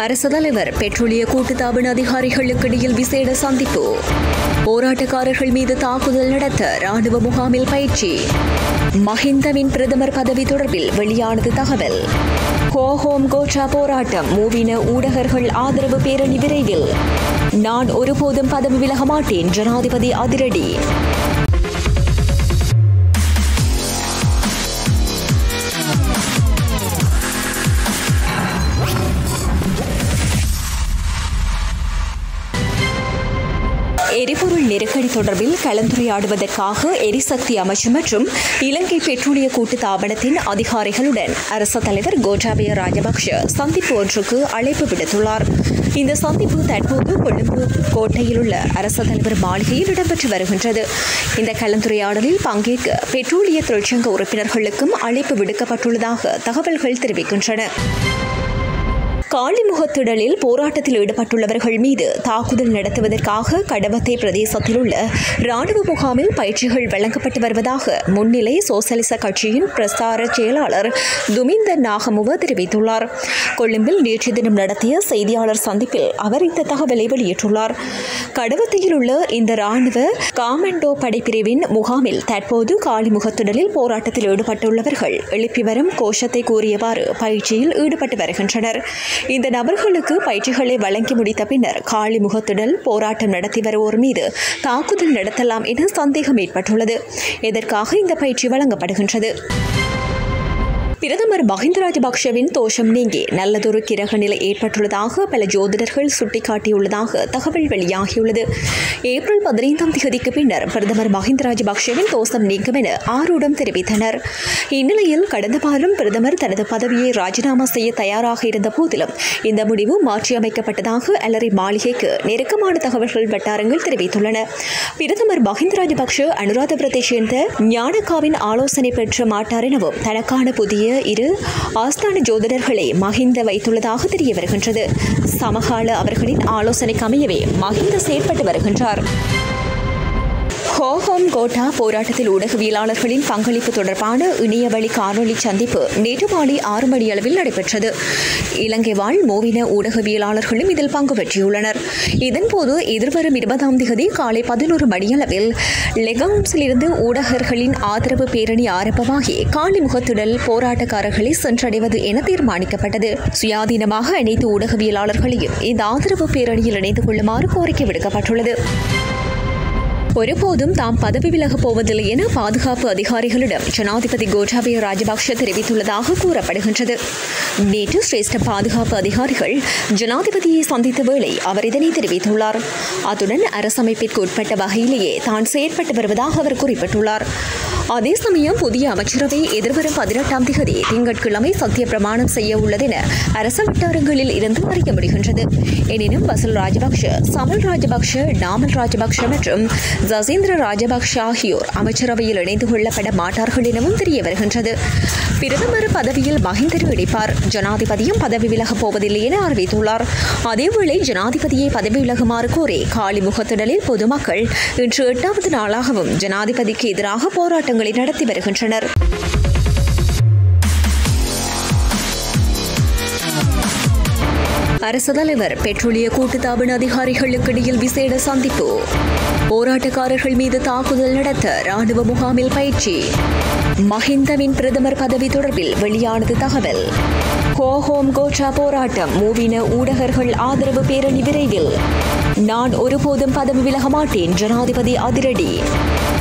அரசு தலைவர் பெட்ரோலிய கூட்டுத்தாபன அதிகாரிகளுக்கு இடையில் விசேட சந்திப்பு போராட்டக்காரர்கள் மீது தாக்குதல் நடத்த ராணுவ முகாமில் பயிற்சி மஹிந்தவின் பிரதமர் பதவி தொடர்பில் வெளியானது தகவல் ஹோ ஹோம் கோட்ரா போராட்டம் மூவின ஊடகர்கள் ஆதரவு பேரணி விரைவில் நான் ஒருபோதும் பதவி விலக மாட்டேன் ஜனாதிபதி அதிரடி எரிபொருள் நெருக்கடி தொடர்பில் கலந்துரையாடுவதற்காக எரிசக்தி அமைச்சு மற்றும் இலங்கை பெட்ரோலிய கூட்டு தாபனத்தின் அதிகாரிகளுடன் அரச தலைவர் கோட்டாபய ராஜபக்ஷ சந்திப்பு ஒன்றுக்கு அழைப்பு விடுத்துள்ளார் இந்த சந்திப்பு தற்போது கொழும்பு கோட்டையில் உள்ள அரச தலைவர் மாளிகையில் இடம்பெற்று வருகின்றது இந்த கலந்துரையாடலில் பங்கேற்க பெட்ரோலிய தொழிற்சங்க உறுப்பினர்களுக்கும் அழைப்பு விடுக்கப்பட்டுள்ளதாக தகவல்கள் தெரிவிக்கின்றன காளிமுகத்திடலில் போராட்டத்தில் ஈடுபட்டுள்ளவர்கள் மீது தாக்குதல் நடத்துவதற்காக கடவத்தை பிரதேசத்தில் உள்ள ராணுவ முகாமில் பயிற்சிகள் வழங்கப்பட்டு வருவதாக முன்னிலை சோசலிச கட்சியின் பிரசார செயலாளர் துமிந்த நாகமுவ தெரிவித்துள்ளார் கொழும்பில் நேற்று தினம் நடத்திய செய்தியாளர் சந்திப்பில் அவர் இந்த தகவலை வெளியிட்டுள்ளார் கடவத்தையில் உள்ள இந்த ராணுவ காமண்டோ படைப்பிரிவின் முகாமில் தற்போது காளிமுகத்திடலில் போராட்டத்தில் ஈடுபட்டுள்ளவர்கள் எழுப்பி வரும் கோஷத்தை கூறியவாறு பயிற்சியில் ஈடுபட்டு வருகின்றனர் இந்த நபர்களுக்கு பயிற்சிகளை வழங்கி முடித்த பின்னர் காளி முகத்திடல் போராட்டம் நடத்தி வருவோர் மீது தாக்குதல் நடத்தலாம் என சந்தேகம் ஏற்பட்டுள்ளது இதற்காக இந்த பயிற்சி வழங்கப்படுகின்றது பிரதமர் மஹிந்த ராஜபக்ஷவின் தோஷம் நீங்கி நல்லதொரு கிரக நிலை ஏற்பட்டுள்ளதாக பல ஜோதிடர்கள் சுட்டிக்காட்டியுள்ளதாக தகவல் வெளியாகியுள்ளது ஏப்ரல் பதினைந்தாம் தேதிக்கு பின்னர் பிரதமர் மஹிந்த ராஜபக்ஷவின் தோஷம் நீங்கும் என ஆரூடம் தெரிவித்தனர் இந்நிலையில் கடந்த வாரம் பிரதமர் தனது பதவியை ராஜினாமா செய்ய தயாராக இருந்த போதிலும் இந்த முடிவு மாற்றியமைக்கப்பட்டதாக அலரி மாளிகைக்கு நெருக்கமான தகவல்கள் வட்டாரங்கள் தெரிவித்துள்ளன பிரதமர் மஹிந்த ராஜபக்ஷ அனுராதபுரத்தைச் சேர்ந்த ஞானகாவின் ஆலோசனை பெற்ற மாட்டார் எனவும் தனக்கான புதிய இரு ஆஸ்தான ஜோதிடர்களை மஹிந்த வைத்துள்ளதாக தெரிய வருகின்றது சமகால அவர்களின் ஆலோசனைக்கு அமையவே மஹிந்த செயற்பட்டு வருகின்றார் ஹோஹோம் கோட்டா போராட்டத்தில் ஊடகவியலாளர்களின் பங்களிப்பு தொடர்பான இணையவழி காணொலி சந்திப்பு நேற்று மாலை ஆறு மணி அளவில் நடைபெற்றது இலங்கை வாழ் மூவின ஊடகவியலாளர்களும் இதில் பங்கு பெற்றியுள்ளனர் இதன்போது எதிர்வரும் இருபதாம் தேதி காலை பதினோரு மணியளவில் லெகவுன்ஸில் இருந்து ஊடகர்களின் ஆதரவு பேரணி ஆரம்பமாகி காலி முகத்துடல் போராட்டக்காரர்களை சென்றடைவது என தீர்மானிக்கப்பட்டது சுயாதீனமாக அனைத்து ஊடகவியலாளர்களையும் இந்த ஆதரவு பேரணியில் இணைந்து கொள்ளுமாறு கோரிக்கை விடுக்கப்பட்டுள்ளது ஒருபோதும் தாம் பதவி விலகப் போவதில்லை என பாதுகாப்பு அதிகாரிகளிடம் ஜனாதிபதி கோட்டாபய ராஜபக்ஷ தெரிவித்துள்ளதாக கூறப்படுகின்றது நேற்று சிரேஷ்ட பாதுகாப்பு அதிகாரிகள் ஜனாதிபதியை சந்தித்த வேளை அவர் இதனை தெரிவித்துள்ளார் அத்துடன் அரசமைப்பிற்கு உட்பட்ட வகையிலேயே தான் செயற்பட்டு வருவதாக அவர் குறிப்பிட்டுள்ளார் அதே சமயம் புதிய அமைச்சரவை எதிர்வரும் பதினெட்டாம் தேதி திங்கட்கிழமை சத்திய பிரமாணம் செய்ய உள்ளதென அரச வட்டாரங்களில் இருந்து அறிய முடிகின்றது எனினும் பசல் ராஜபக்ஷ சமல் ராஜபக்ஷ நாமல் ராஜபக்ஷ மற்றும் ஜசீந்திர ராஜபக்ஷ ஆகியோர் அமைச்சரவையில் இணைந்து கொள்ளப்பட மாட்டார்கள் எனவும் தெரிய வருகின்றது பிரதமர் பதவியில் மஹிந்தர் இடிப்பார் ஜனாதிபதியும் பதவி விலகப் போவதில்லை என அறிவித்துள்ளார் அதேவேளை ஜனாதிபதியை பதவி விலகுமாறு கோரி காலி முகத்திடலில் பொதுமக்கள் இன்று எட்டாவது நாளாகவும் ஜனாதிபதிக்கு எதிராக போராட்டங்களை நடத்தி வருகின்றனர் அரசு தலைவர் பெட்ரோலிய கூட்டுத்தாபன அதிகாரிகளுக்கு இடையில் விசேட சந்திப்பு போராட்டக்காரர்கள் மீது தாக்குதல் நடத்த ராணுவ முகாமில் பயிற்சி மஹிந்தவின் பிரதமர் பதவி தொடர்பில் வெளியானது தகவல் ஹோஹோம் கோட்ரா போராட்டம் மூவின ஊடகர்கள் ஆதரவு பேரணி விரைவில் நான் ஒருபோதும் பதவி விலக மாட்டேன் ஜனாதிபதி அதிரடி